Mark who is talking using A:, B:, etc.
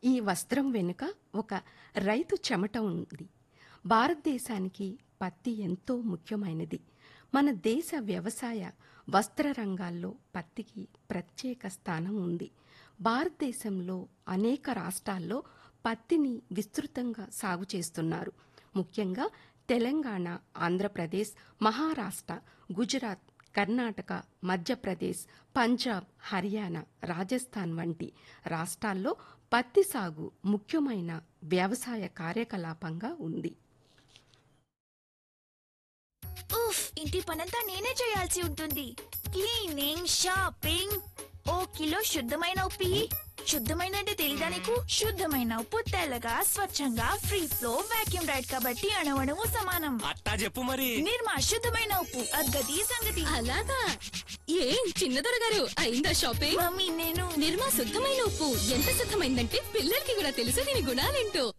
A: ఈ వస్త్రం వెనుక ఒక రైతు చెమట ఉంది భారతదేశానికి పత్తి ఎంతో ముఖ్యమైనది మన దేశ వ్యవసాయ వస్త్ర రంగాల్లో పత్తికి ప్రత్యేక స్థానం ఉంది భారతదేశంలో అనేక రాష్ట్రాల్లో పత్తిని విస్తృతంగా సాగు చేస్తున్నారు ముఖ్యంగా తెలంగాణ ఆంధ్రప్రదేశ్ మహారాష్ట్ర గుజరాత్ కర్ణాటక మధ్యప్రదేశ్ పంజాబ్ హర్యానా రాజస్థాన్ వంటి రాష్ట్రాల్లో పత్తి సాగు ముఖ్యమైన వ్యవసాయ కార్యకలాపంగా ఉంది
B: ఉఫ్ ఇంటి పనంతా నేనే చేయాల్సి ఉంటుంది క్లీనింగ్ షాపింగ్ ఓ కిలో శుద్ధమైన ఉప్పి శుద్ధమైన అంటే తెలీదా నీకు శుద్ధమైన ఉప్పు తెల్లగా స్వచ్ఛంగా ఫ్రీ ఫ్లో వాక్యూమ్ రైడ్ కాబట్టి అణవణము సమానం
C: అట్టా చెప్పు మరి
B: నిర్మా శుద్ధమైన ఉప్పు అద్గతి సంగతి
D: అలాగా ఏం చిన్నదొర గారు అయిందా షాపింగ్
B: మమ్మీ నేను
D: నిర్మా శుద్ధమైన ఉప్పు ఎంత శుద్ధమైందంటే పిల్లలకి కూడా తెలుసు దీని గుణాలేంటో